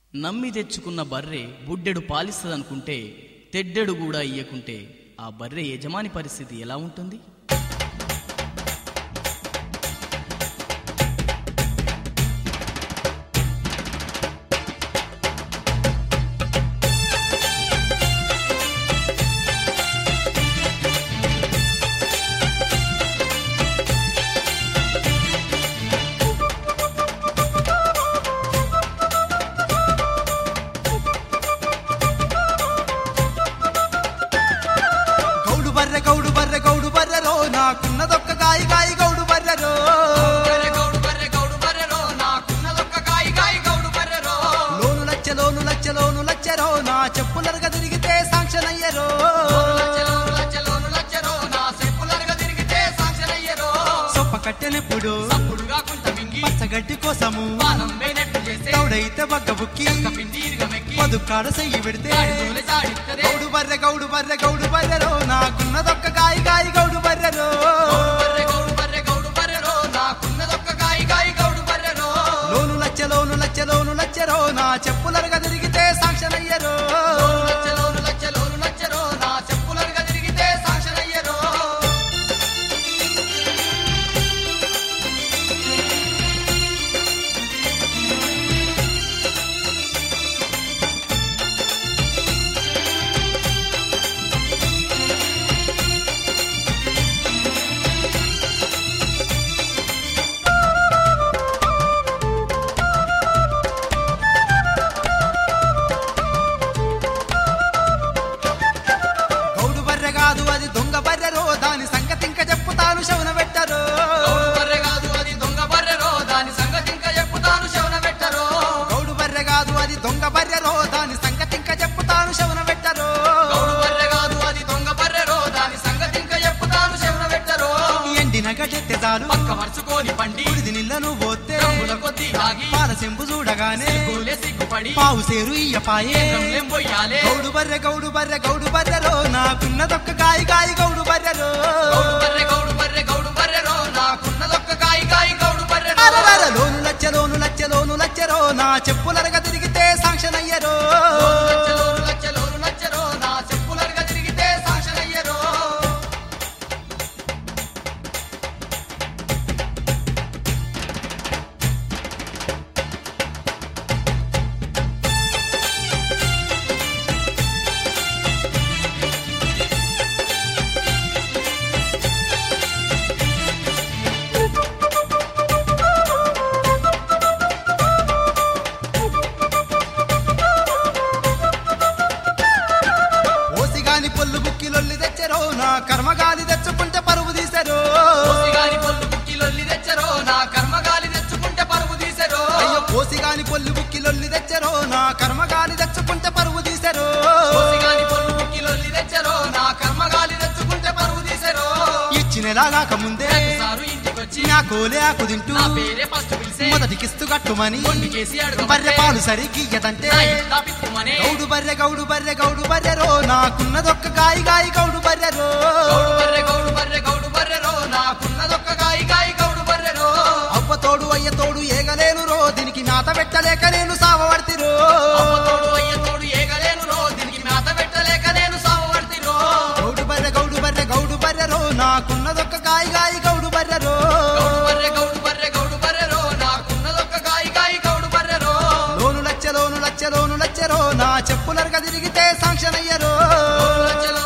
నమ్మి తెచ్చుకున్న బర్రె బుడ్డెడు పాలిస్తదనుకుంటే తెడ్డెడు కూడా ఇయ్యకుంటే ఆ బర్రె యజమాని పరిస్థితి ఎలా ఉంటుంది గౌడు బర్రె గౌడు బర్రె గౌడు బర్రెరో నాకున్నదొక్క గాయి గాయి గౌడు బర్రెరో లోను లచ్చ లోను లచ్చ లోను లచ్చరో నా చెప్పులరగ తిరిగితే సాంక్షన్ అయ్యరో సొప్ప కట్టెనెప్పుడు పచ్చగడ్డి కోసము గౌడైతే బగ్గ బుక్కి పదుకాడ సెయ్యి పెడితే గౌడు బర్రె గౌడు బర్రె గౌడు బర్రెరో నాకున్నదొక్క గాయి గాయి గౌడు బర్రెరో లోను లచ్చ లోను లచ్చ లోను లచ్చరో నా చెప్పులరగ తిరిగితే సాంక్షన్ అయ్యరో గౌడు బర్రె కాదు అది దొంగ బర్రెరో దాని సంగతి ఇంకా చెప్పుతాను శవన పెట్టరు గౌడు బర్రె కాదు అది దొంగ బర్రెరో దాని సంగతి ఇంకా చెప్పుతాను శవన పెట్టరు ఎండిన గడ్డెత్తే చాలు మర్చుకోని పండి బుడిది నిల్లను పోతే రంగుల కొద్ది ఆగి పాల చెంపు చూడగానే గుల్లె సిగ్గుపడి పావు సేరు ఇయ్యపాయే రంగులేం పొయ్యాలే గౌడు బర్రె గౌడు బర్రె గౌడు బర్రెరో నాకున్నదొక్క గాయి గాయి గౌడు బర్రెరో గౌడు బర్రె గౌడు బర్రె గౌడు బర్రెరో నాకున్నదొక్క కాయి కాయి గౌడు బర్రెరో అరరర లోను లచ్చ లోను లచ్చ లోను లచ్చరో నా చెప్పులరగ తిరిగితే సాంక్షన్ అయ్యరో లచ్చలోరు లచ్చలోరు లచ్చరో నా చెప్పులరుగా తిరిగితే సాంక్షన్ అయ్యరో ఓసిగాని పొల్లు బుక్కిలొల్లి తెచ్చరో నా కర్మగాలి తెచ్చుకుంటే పరువు తీసరో గాని పొల్లు బుక్కిలొల్లి తెచ్చరో నా కర్మగాలి తెచ్చుకుంటే పరుగు తీసెరో అయ్యో ఓసిగాని పొల్లు బుక్కిలొల్లి తెచ్చరో నా కర్మగాలి తెచ్చుకుంటే పరువు తీసరో గాని పొల్లు బుక్కిలొల్లి తెచ్చరో నా కర్మగాలి తెచ్చుకుంటే పరుగు తీసెరో ఇచ్చినలాగాక ముందే సారు ఇంటికొచ్చి నా కోలే ఆకు తింటూ నా పేరే ఫస్ట్ పిలిసే మొదటి కిస్తు కట్టుమని కొండికేసి అడుగు బర్రె పాలు సరిగియ్యదంటే నా ఇంట పిక్కుమనే గౌడు బర్రె గౌడు బర్రె గౌడు బర్రెరో నాకున్నదొక్క గాయి గాయి గౌడు బర్రెరో గౌడు బర్రె గౌడు బర్రె గౌడు బర్రెరో నాకున్నదొక్క కాయి కాయి గౌడు బర్రెరో అవ్వ తోడు అయ్య తోడు ఏగలేను రో దీనికి నాత పెట్టలేక నేను సావవర్తిరో అమ్మ తోడు అయ్య తోడు ఏగలేను రో దీనికి మేత పెట్టలేక నేను సావవర్తిరో గౌడు బర్రె గౌడు బర్రె గౌడు బర్రెరో నాకున్నదొక్క గాయి గాయి గౌడు బర్రెరో గౌడు బర్రె గౌడు బర్రె గౌడు బర్రెరో నాకున్నదొక్క కాయి కాయి గౌడు బర్రెరో లోను లచ్చ లోను లచ్చ లోను లచ్చరో నా చెప్పులరగ తిరిగితే సాంక్షన్ అయ్యరో లచ్చలో